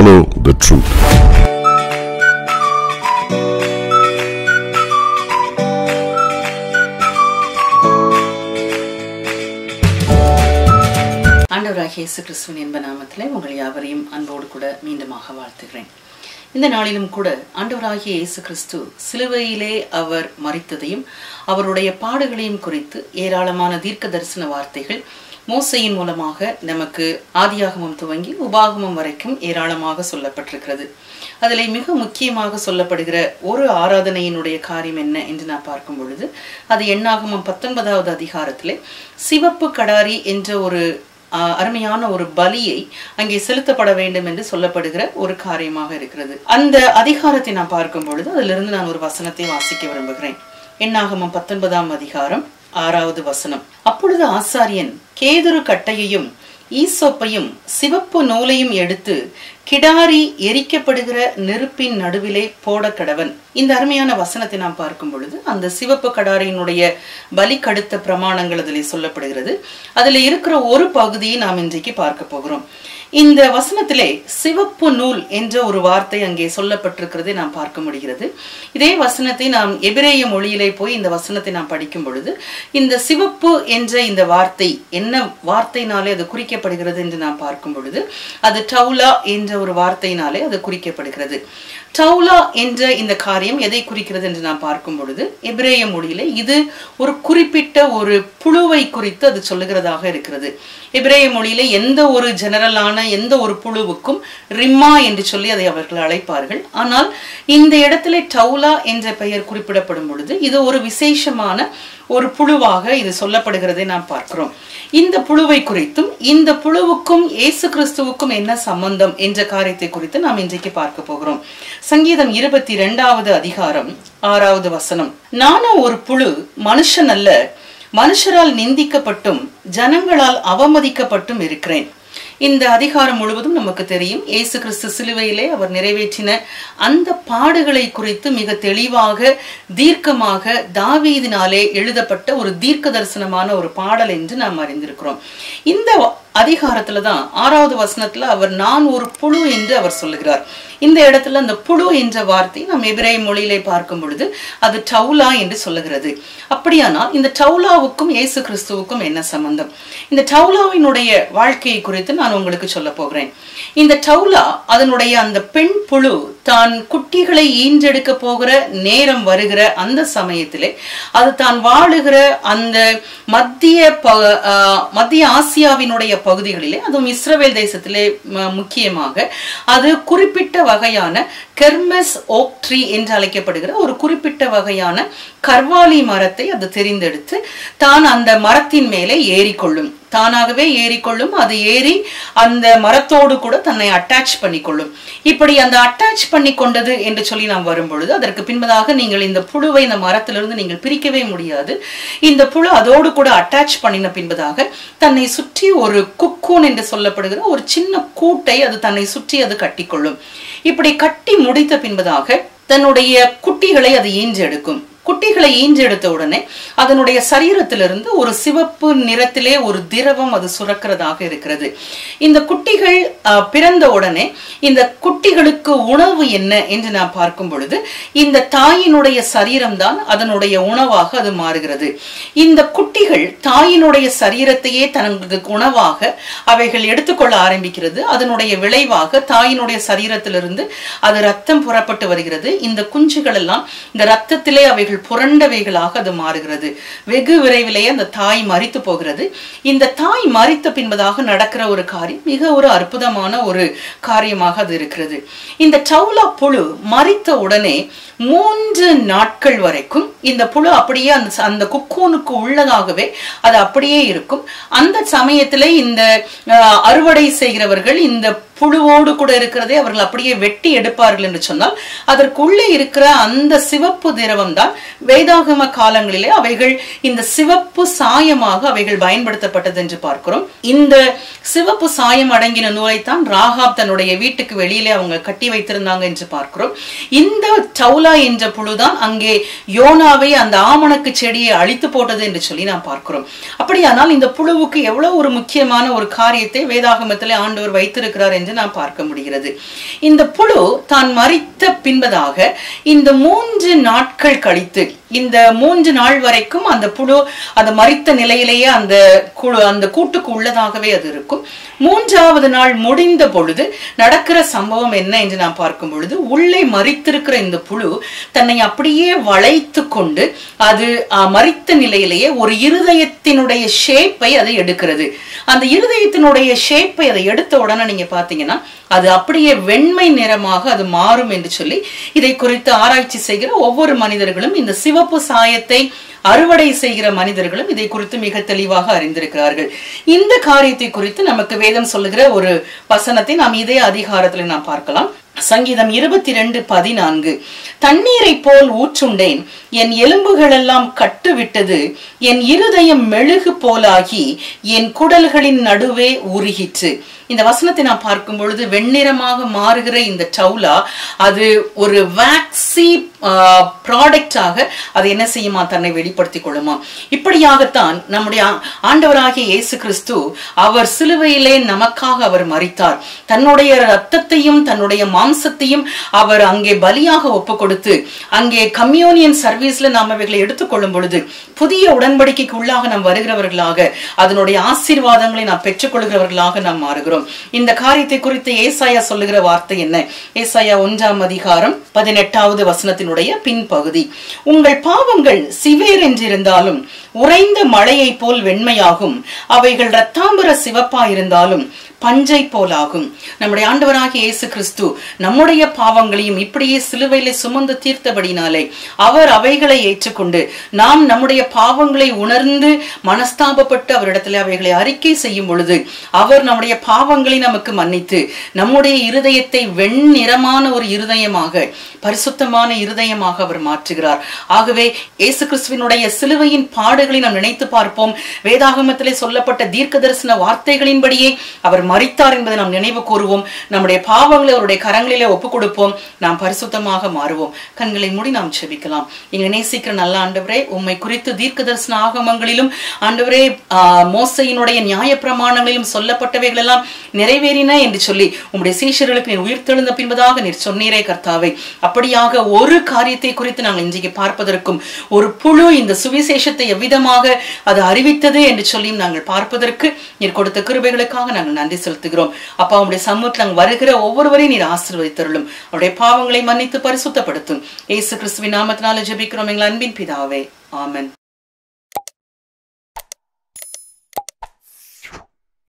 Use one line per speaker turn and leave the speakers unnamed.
Follow the truth.
ஆண்டவராகிய இயேசு கிறிஸ்துவின் என்ப நாமத்திலே உங்கள் யாவரையும் அன்போடு கூட மீண்டுமாக வாழ்த்துகிறேன் இந்த நாளிலும் கூட ஆண்டவராகிய இயேசு கிறிஸ்து சிலுவையிலே அவர் மறித்ததையும் அவருடைய பாடுகளையும் குறித்து ஏராளமான தீர்க்க தரிசன வார்த்தைகள் மோசையின் மூலமாக நமக்கு ஆதியாகமம் துவங்கி உபாகமம் வரைக்கும் ஏராளமாக சொல்லப்பட்டிருக்கிறது அதில் மிக முக்கியமாக சொல்லப்படுகிற ஒரு ஆராதனையினுடைய காரியம் என்ன என்று நான் பார்க்கும் பொழுது அது எண்ணாகமம் பத்தொன்பதாவது அதிகாரத்திலே சிவப்பு கடாரி என்ற ஒரு ஆஹ், அருமையான ஒரு பலியை அங்கே செலுத்தப்பட வேண்டும் என்று சொல்லப்படுகிற ஒரு காரியமாக இருக்கிறது அந்த அதிகாரத்தை நான் பார்க்கும் பொழுது அதிலிருந்து நான் ஒரு வசனத்தை வாசிக்க விரும்புகிறேன் எண்ணாகமம் பத்தொன்பதாம் அதிகாரம் ஆறாவது வசனம் அப்பொழுது ஆசாரியன் கேதுரு கட்டையையும் ஈசோப்பையும் சிவப்பு நூலையும் எடுத்து கிடாரி எரிக்கப்படுகிற நெருப்பின் நடுவிலே போட கடவன் இந்த அருமையான வசனத்தை நாம் பார்க்கும் பொழுது அந்த சிவப்பு கடாரியினுடைய பலி கடுத்த பிரமாணங்கள் அதில் சொல்லப்படுகிறது அதில் இருக்கிற ஒரு பகுதியை நாம் இன்றைக்கு பார்க்க போகிறோம் இந்த வசனத்திலே சிவப்பு நூல் என்ற ஒரு வார்த்தை அங்கே சொல்லப்பட்டிருக்கிறதை நாம் பார்க்க முடிகிறது இதே வசனத்தை நாம் எபிரேய மொழியிலே போய் இந்த வசனத்தை நாம் படிக்கும் பொழுது இந்த சிவப்பு என்ற இந்த வார்த்தை என்ன வார்த்தையினாலே அது குறிக்கப்படுகிறது என்று நாம் பார்க்கும் பொழுது அது டவுலா என்ற ஒரு வார்த்தையினாலே அது குறிக்கப்படுகிறது டவுலா என்ற இந்த காரியம் எதை குறிக்கிறது என்று நாம் பார்க்கும் பொழுது எபிரேய மொழியிலே இது ஒரு குறிப்பிட்ட ஒரு புழுவை குறித்து அது சொல்லுகிறதாக இருக்கிறது எபிரேய மொழியிலே எந்த ஒரு ஜெனரலான எந்த ஒரு புழுவுக்கும் ரிம்மா என்று சொல்லி அதை அவர்கள் அழைப்பார்கள் ஆனால் இந்த இடத்துல டவுலா என்ற பெயர் குறிப்பிடப்படும் பொழுது இது ஒரு விசேஷமான ஒரு புழுவாக இது சொல்லப்படுகிறதை நாம் பார்க்கிறோம் இந்த புழுவை குறித்தும் இந்த புழுவுக்கும் இயேசு கிறிஸ்துவுக்கும் என்ன சம்பந்தம் என்ற காரியத்தை குறித்து நாம் இன்றைக்கு பார்க்க போகிறோம் சங்கீதம் இருபத்தி இரண்டாவது அதிகாரம் ஆறாவது வசனம் நானும் ஒரு புழு மனுஷன் அல்ல மனுஷரால் நிந்திக்கப்பட்டும் ஜனங்களால் அவமதிக்கப்பட்டும் இருக்கிறேன் இந்த அதிகாரம் முழுவதும் நமக்கு தெரியும் இயேசு கிறிஸ்து சிலுவையிலே அவர் நிறைவேற்றின அந்த பாடுகளை குறித்து மிக தெளிவாக தீர்க்கமாக தாவீதினாலே எழுதப்பட்ட ஒரு தீர்க்க தரிசனமான ஒரு பாடல் என்று நாம் அறிந்திருக்கிறோம் இந்த அதிகாரத்துல தான் ஆறாவது வசனத்துல அவர் நான் ஒரு புழு என்று அவர் சொல்லுகிறார் இந்த இடத்துல அந்த புழு என்ற வார்த்தை நாம் எபிரேய மொழியிலே பார்க்கும் பொழுது அது டவுலா என்று சொல்லுகிறது அப்படியானால் இந்த டவுலாவுக்கும் இயேசு கிறிஸ்துவுக்கும் என்ன சம்பந்தம் இந்த டவுலாவினுடைய வாழ்க்கையை குறித்து நான் உங்களுக்கு சொல்ல போகிறேன் இந்த டவுலா அதனுடைய அந்த பெண் புழு தான் குட்டிகளை ஈன்றெடுக்க போகிற நேரம் வருகிற அந்த சமயத்திலே அது தான் வாழுகிற அந்த மத்திய ப- ஆஹ் மத்திய ஆசியாவினுடைய பகுதிகளிலே அதுவும் இஸ்ரவேல் தேசத்திலே ம- முக்கியமாக அது குறிப்பிட்ட வகையான கெர்மஸ் ஓக் ட்ரீ என்று அழைக்கப்படுகிற ஒரு குறிப்பிட்ட வகையான கர்வாலி மரத்தை அது தெரிந்தெடுத்து தான் அந்த மரத்தின் மேலே ஏறிக்கொள்ளும் தானாகவே ஏறிக்கொள்ளும் அது ஏறி அந்த மரத்தோடு கூட தன்னை அட்டாச் பண்ணிக்கொள்ளும் இப்படி அந்த அட்டாச் பண்ணி கொண்டது என்று சொல்லி நாம் வரும் பொழுது அதற்கு பின்பதாக நீங்கள் இந்த புழுவை இந்த மரத்திலிருந்து நீங்கள் பிரிக்கவே முடியாது இந்த புழு அதோடு கூட அட்டாச் பண்ணின பின்பதாக தன்னை சுற்றி ஒரு குக்கூன் என்று சொல்லப்படுகிற ஒரு சின்ன கூட்டை அது தன்னை சுற்றி அது கட்டிக்கொள்ளும் இப்படி கட்டி முடித்த பின்பதாக தன்னுடைய குட்டிகளை அது ஈன்றெடுக்கும் குட்டிகளை ஈன்றெடுத்த உடனே அதனுடைய சரீரத்திலிருந்து ஒரு சிவப்பு நிறத்திலே ஒரு திரவம் அது சுரக்கிறதாக இருக்கிறது இந்த குட்டிகள் அஹ், பிறந்த உடனே இந்த குட்டிகளுக்கு உணவு என்ன என்று நாம் பார்க்கும் பொழுது இந்த தாயினுடைய சரீரம்தான் அதனுடைய உணவாக அது மாறுகிறது இந்த குட்டிகள் தாயினுடைய சரீரத்தையே தனக்கு உணவாக அவைகள் எடுத்துக்கொள்ள ஆரம்பிக்கிறது அதனுடைய விளைவாக தாயினுடைய சரீரத்திலிருந்து அது ரத்தம் புறப்பட்டு வருகிறது இந்த குஞ்சுகள் எல்லாம் இந்த ரத்தத்திலே அவைகள் புரண்டவைகளாக அது மாறுகிறது வெகு விரைவிலேயே அந்த தாய் மரித்து போகிறது இந்த தாய் மரித்த பின்பதாக நடக்கிற ஒரு காரியம் மிக ஒரு அற்புதமான ஒரு காரியமாக அது இருக்கிறது இந்த சவுலா புழு மரித்த உடனே மூன்று நாட்கள் வரைக்கும் இந்த புழு அப்படியே அந்த அந்த குக்கூனுக்கு உள்ளதாகவே அது அப்படியே இருக்கும் அந்த சமயத்திலே இந்த அஹ், அறுவடை செய்கிறவர்கள் இந்த புழுவோடு கூட இருக்கிறதை அவர்கள் அப்படியே வெட்டி எடுப்பார்கள் என்று சொன்னால் அதற்குள்ளே இருக்கிற அந்த சிவப்பு திரவம் தான் வேதாகம காலங்களிலே அவைகள் இந்த சிவப்பு சாயமாக அவைகள் பயன்படுத்தப்பட்டது என்று பார்க்கிறோம் இந்த சிவப்பு சாயம் அடங்கின நூலைத்தான் ராகாப் தன்னுடைய வீட்டுக்கு வெளியிலே அவங்க கட்டி வைத்திருந்தாங்க என்று பார்க்கிறோம் இந்த சவுலா என்ற புழுதான் அங்கே யோனாவை அந்த ஆமணக்கு செடியை அழித்து போட்டது என்று சொல்லி நாம் பார்க்கிறோம் அப்படியானால் இந்த புழுவுக்கு எவ்வளவு ஒரு முக்கியமான ஒரு காரியத்தை வேதாகமத்திலே ஆண்டவர் வைத்திருக்கிறார் என்று என்று நாம் பார்க்க முடிகிறது இந்த புழு தான் மறித்த பின்பதாக இந்த மூன்று நாட்கள் கழித்து இந்த மூன்று நாள் வரைக்கும் அந்த புழு அது மறித்த நிலையிலேயே அந்த குழு அந்த கூட்டுக்கு உள்ளதாகவே அது இருக்கும் மூன்றாவது நாள் முடிந்த பொழுது நடக்கிற சம்பவம் என்ன என்று நாம் பார்க்கும் பொழுது உள்ளே மறித்திருக்கிற இந்த புழு தன்னை அப்படியே வளைத்து கொண்டு அது அஹ், மறித்த நிலையிலேயே ஒரு இருதயத்தினுடைய ஷேப்பை அதை எடுக்கிறது அந்த இருதயத்தினுடைய ஷேப்பை அதை எடுத்த உடனே நீங்க பாத்தீங்கன்னா அது அப்படியே வெண்மை நிறமாக அது மாறும் என்று சொல்லி இதை குறித்து ஆராய்ச்சி செய்கிற ஒவ்வொரு மனிதர்களும் இந்த சிவப்பு சாயத்தை அறுவடை செய்கிற மனிதர்களும் இதை குறித்து மிக தெளிவாக அறிந்திருக்கிறார்கள் இந்த காரியத்தை குறித்து நமக்கு வேதம் சொல்லுகிற ஒரு வசனத்தை நாம் இதே அதிகாரத்தில் நாம் பார்க்கலாம் சங்கீதம் இருபத்தி ரெண்டு பதினான்கு தண்ணீரை போல் ஊற்றுண்டேன் என் எலும்புகளெல்லாம் கட்டுவிட்டது என் இருதயம் மெழுகு போலாகி என் குடல்களின் நடுவே உருகிற்று இந்த வசனத்தை நான் பார்க்கும் பொழுது வெண்ணிறமாக மாறுகிற இந்த டவுலா அது ஒரு வேக்சி ப்ராடக்டாக அது என்ன செய்யுமா தன்னை வெளிப்படுத்திக் கொள்ளுமா இப்படியாகத்தான் நம்முடைய ஆ- ஆண்டவராகிய இயேசு கிறிஸ்து அவர் சிலுவையிலே நமக்காக அவர் மரித்தார் தன்னுடைய ரத்தத்தையும் தன்னுடைய மாம்சத்தையும் அவர் அங்கே பலியாக ஒப்பு கொடுத்து அங்கே கம்யூனியன் சர்வீஸ்ல நாம் அவைகளை எடுத்துக்கொள்ளும் பொழுது புதிய உடன்படிக்கைக்கு உள்ளாக நாம் வருகிறவர்களாக அதனுடைய ஆசீர்வாதங்களை நாம் பெற்றுக்கொள்கிறவர்களாக நாம் மாறுகிறோம் இந்த காரியத்தை குறித்து ஏசாயா சொல்லுகிற வார்த்தை என்ன ஏசாயா ஒன்றாம் அதிகாரம் பதினெட்டாவது வசனத்தினுடைய பின்பகுதி உங்கள் பாவங்கள் சிவேர் என்றிருந்தாலும் உறைந்த மழையைப் போல் வெண்மையாகும் அவைகள் இரத்தாம்பர சிவப்பாயிருந்தாலும் பஞ்சை போலாகும் நம்முடைய ஆண்டவராகிய இயேசு கிறிஸ்து நம்முடைய பாவங்களையும் இப்படியே சிலுவையிலே சுமந்து தீர்த்தபடினாலே அவர் அவைகளை ஏற்றுக்கொண்டு நாம் நம்முடைய பாவங்களை உணர்ந்து மனஸ்தாபப்பட்டு அவரிடத்தில் அவைகளை அறிக்கை செய்யும் பொழுது அவர் நம்முடைய பாவங்களை நமக்கு மன்னித்து நம்முடைய இருதயத்தை வெண்ணிறமான ஒரு இருதயமாக பரிசுத்தமான இருதயமாக அவர் மாற்றுகிறார் ஆகவே இயேசு கிறிஸ்துவினுடைய சிலுவையின் பாடுகளை நாம் நினைத்து பார்ப்போம் வேதாகமத்திலே சொல்லப்பட்ட தீர்க்க தரிசன வார்த்தைகளின்படியே அவர் மரித்தார் என்பதை நாம் நினைவு கூறுவோம் நம்முடைய பாவங்களை அவருடைய கரங்களிலே ஒப்புக் கொடுப்போம் நாம் பரிசுத்தமாக மாறுவோம் கண்களை மூடி நாம் செபிக்கலாம் எங்களை நேசிக்கிற நல்ல ஆண்டவரே உம்மை குறித்து தீர்க்க தரிசன ஆகமங்களிலும் ஆண்டவரே ஆஹ், மோசையினுடைய நியாய பிரமாணங்களிலும் சொல்லப்பட்டவைகள் எல்லாம் நிறைவேறின என்று சொல்லி உம்முடைய சீஷர்களுக்கு நீர் உயிர்த்தெழுந்த பின்பதாக நீர் சொன்னீரே கர்த்தாவே அப்படியாக ஒரு காரியத்தை குறித்து நாங்கள் இன்றைக்கு பார்ப்பதற்கும் ஒரு புழு இந்த சுவிசேஷத்தை எவ்விதமாக அது அறிவித்தது என்று சொல்லியும் நாங்கள் பார்ப்பதற்கு நீர் கொடுத்த கிருபைகளுக்காக நாங்கள் நன்றி செலுத்துகிறோம் அப்பா உங்களுடைய சமூகத்தில் நாங்கள் வருகிற ஒவ்வொருவரையும் நீர் ஆசீர்வதித்தருளும் அவருடைய பாவங்களை மன்னித்து பரிசுத்தப்படுத்தும் இயேசு கிறிஸ்துவின் நாமத்தினால ஜெபிக்கிறோம் எங்கள் அன்பின் பிதாவே ஆமென்